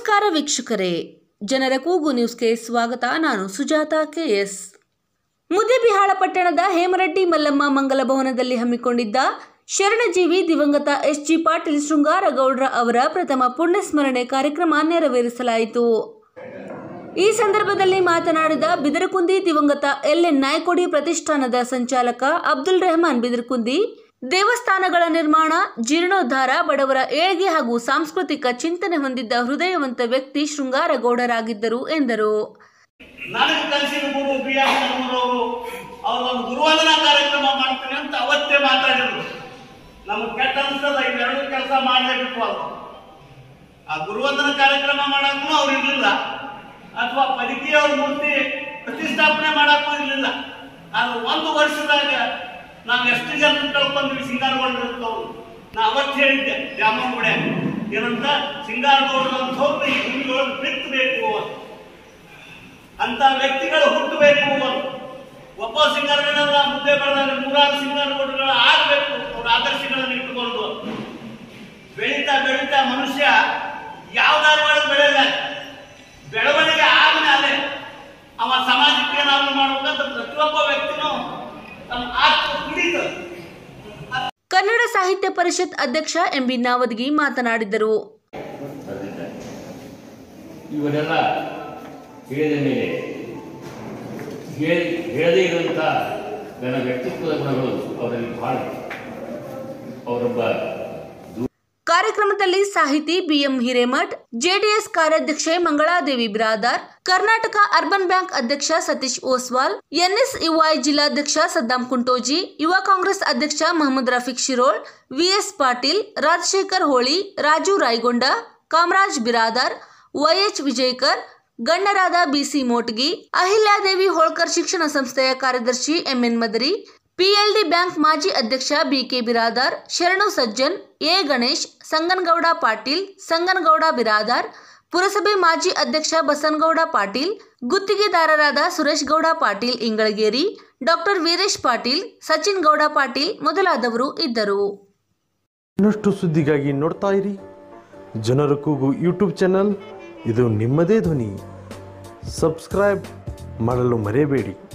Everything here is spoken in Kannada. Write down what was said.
ನಮಸ್ಕಾರ ವೀಕ್ಷಕರೇ ಜನರ ಕೂಗು ನ್ಯೂಸ್ಗೆ ಸ್ವಾಗತ ನಾನು ಸುಜಾತ ಕೆಎಸ್ ಮುದ್ದೇಬಿಹಾಳ ಪಟ್ಟಣದ ಹೇಮರೆಡ್ಡಿ ಮಲ್ಲಮ್ಮ ಮಂಗಲ ಭವನದಲ್ಲಿ ಹಮ್ಮಿಕೊಂಡಿದ್ದ ಶರಣಜೀವಿ ದಿವಂಗತ ಎಸ್ ಜಿ ಪಾಟೀಲ್ ಶೃಂಗಾರಗೌಡ್ರ ಅವರ ಪ್ರಥಮ ಪುಣ್ಯಸ್ಮರಣೆ ಕಾರ್ಯಕ್ರಮ ನೆರವೇರಿಸಲಾಯಿತು ಈ ಸಂದರ್ಭದಲ್ಲಿ ಮಾತನಾಡಿದ ಬಿದರಕುಂದಿ ದಿವಂಗತ ಎಲ್ ಎನ್ ನಾಯ್ಕೋಡಿ ಪ್ರತಿಷ್ಠಾನದ ಸಂಚಾಲಕ ಅಬ್ದುಲ್ ರೆಹಮಾನ್ ಬಿದರಕುಂದಿ ದೇವಸ್ಥಾನಗಳ ನಿರ್ಮಾಣ ಜೀರ್ಣೋದ್ಧಾರ ಬಡವರ ಏಳ್ಗೆ ಹಾಗೂ ಸಾಂಸ್ಕೃತಿಕ ಚಿಂತನೆ ಹೊಂದಿದ್ದ ಹೃದಯವಂತ ವ್ಯಕ್ತಿ ಶೃಂಗಾರಗೌಡರಾಗಿದ್ದರು ಎಂದರು ನನಗೆ ಕಲಿಸಿದ ಗುರು ಬಿ ಆರ್ ಅವರು ಅವರೊಂದು ಗುರುವಂದನಾ ಕಾರ್ಯಕ್ರಮ ಮಾಡ್ತೀನಿ ಅಂತ ಅವತ್ತೇ ಮಾತಾಡಿದ್ರು ನಮ್ಗೆ ಕೆಟ್ಟ ಅನ್ಸ್ತದ ಇವೆರಡು ಕೆಲಸ ಮಾಡಲೇ ಬಿಟ್ಟು ಅದು ಆ ಗುರುವಂದನ ಕಾರ್ಯಕ್ರಮ ಮಾಡಕ್ಕೂ ಅವ್ರು ಇರಲಿಲ್ಲ ಅಥವಾ ಪದಿಕಿಯವ್ರ ಮೂರ್ತಿ ಪ್ರತಿಷ್ಠಾಪನೆ ಮಾಡಕ್ಕೂ ಇರಲಿಲ್ಲ ಆದ್ರೆ ಒಂದು ವರ್ಷದಾಗ ನಾವು ಎಷ್ಟು ಜನ ಕಳ್ಕೊಂಡ್ವಿ ಸಿಂಗಾರಗೊಂಡಿರ್ತವ್ರು ನಾ ಅವತ್ತು ಹೇಳಿದ್ದೆ ಜಾಮೂನ್ ಗುಡೆ ಏನಂತ ಸಿಂಗಾರಗೊಂಡ್ರಂಥವ್ರನ್ನ ಈ ಭೂಮಿಯೊಳಗೆ ಬಿತ್ತಬೇಕು ಅಂತ ಅಂತ ವ್ಯಕ್ತಿಗಳು ಹುಟ್ಟಬೇಕು ಒಬ್ಬ ಸಿಂಗರ್ಗಳನ್ನ ಮುದ್ದೆ ಬೆಳೆದಾಗ ನೂರಾರು ಸಿಂಗರ್ಗಳು ಆಗ್ಬೇಕು ಅವ್ರ ಆದರ್ಶಗಳನ್ನು ಇಟ್ಟುಕೊಂಡು ಬೆಳೀತಾ ಬೆಳೀತಾ ಮನುಷ್ಯ ಯಾವ ದಾರಿಗಳು ಬೆಳೆಯಲ್ಲ ಬೆಳವಣಿಗೆ ಆದ್ಮೇಲೆ ಅವ ಸಮಾಜಕ್ಕೆ ಏನಾದ್ರು ಮಾಡ್ಬೇಕಂತ ಪ್ರತಿಯೊಬ್ಬ ವ್ಯಕ್ತಿನೂ ತಮ್ಮ ಆತ್ಮ ಕುಡಿತು ಕನ್ನಡ ಸಾಹಿತ್ಯ ಪರಿಷತ್ ಅಧ್ಯಕ್ಷ ಎಂಬಿ ನಾವದಗಿ ಮಾತನಾಡಿದರು ಬರೆದಿದ್ದಾರೆ ಇವರೆಲ್ಲ ಹೇಳಿದ ಮೇಲೆ ಹೇಳಿ ಹೇಳದೇ ಇರುವಂಥ ನನ್ನ ವ್ಯಕ್ತಿತ್ವದ ಗುಣಗಳು ಅವರಲ್ಲಿ ಬಹಳ ಅವರೊಬ್ಬ ಕಾರ್ಯಕ್ರಮದಲ್ಲಿ ಸಾಹಿತಿ ಬಿಎಂ ಹಿರೇಮಠ್ ಜೆಡಿಎಸ್ ಕಾರ್ಯಾಧ್ಯಕ್ಷೆ ಮಂಗಳಾದೇವಿ ಬಿರಾದಾರ್ ಕರ್ನಾಟಕ ಅರ್ಬನ್ ಬ್ಯಾಂಕ್ ಅಧ್ಯಕ್ಷ ಸತೀಶ್ ಓಸ್ವಾಲ್ ಎನ್ಎಸ್ಯುಐ ಜಿಲ್ಲಾಧ್ಯಕ್ಷ ಸದ್ದಾಂ ಕುಂಟೋಜಿ ಯುವ ಕಾಂಗ್ರೆಸ್ ಅಧ್ಯಕ್ಷ ಮಹಮ್ಮದ್ ರಫೀಕ್ ಶಿರೋಳ್ ವಿಎಸ್ ಪಾಟೀಲ್ ರಾಜಶೇಖರ್ ಹೋಳಿ ರಾಜು ರಾಯಗೊಂಡ ಕಾಮರಾಜ್ ಬಿರಾದಾರ್ ವೈಎಚ್ ವಿಜಯಕರ್ ಗಣ್ಯರಾದ ಬಿಸಿ ಮೋಟ್ಗಿ ಅಹಿಲ್ಯಾದೇವಿ ಹೋಳ್ಕರ್ ಶಿಕ್ಷಣ ಸಂಸ್ಥೆಯ ಕಾರ್ಯದರ್ಶಿ ಎಂಎನ್ ಮದರಿ ಪಿಎಲ್ಡಿ ಬ್ಯಾಂಕ್ ಮಾಜಿ ಅಧ್ಯಕ್ಷ ಬಿಕೆ ಬಿರಾದಾರ್ ಶರಣು ಸಜ್ಜನ್ ಎ ಗಣೇಶ್ ಸಂಗನಗೌಡ ಪಾಟೀಲ್ ಸಂಗನಗೌಡ ಬಿರಾದಾರ್ ಪುರಸಭೆ ಮಾಜಿ ಅಧ್ಯಕ್ಷ ಬಸನಗೌಡ ಪಾಟೀಲ್ ಗುತ್ತಿಗೆದಾರರಾದ ಸುರೇಶ್ ಗೌಡ ಪಾಟೀಲ್ ಇಂಗಳಗೇರಿ ಡಾಕ್ಟರ್ ವೀರೇಶ್ ಪಾಟೀಲ್ ಸಚಿನ್ ಗೌಡ ಪಾಟೀಲ್ ಮೊದಲಾದವರು ಇದ್ದರು ಇನ್ನಷ್ಟು ಸುದ್ದಿಗಾಗಿ ನೋಡ್ತಾ ಇರಿ ಜನರ ಕೂಗು ಯೂಟ್ಯೂಬ್ ಚಾನಲ್ ಇದು ನಿಮ್ಮದೇ ಧ್ವನಿ ಸಬ್ಸ್ಕ್ರೈಬ್ ಮಾಡಲು ಮರೆಯಬೇಡಿ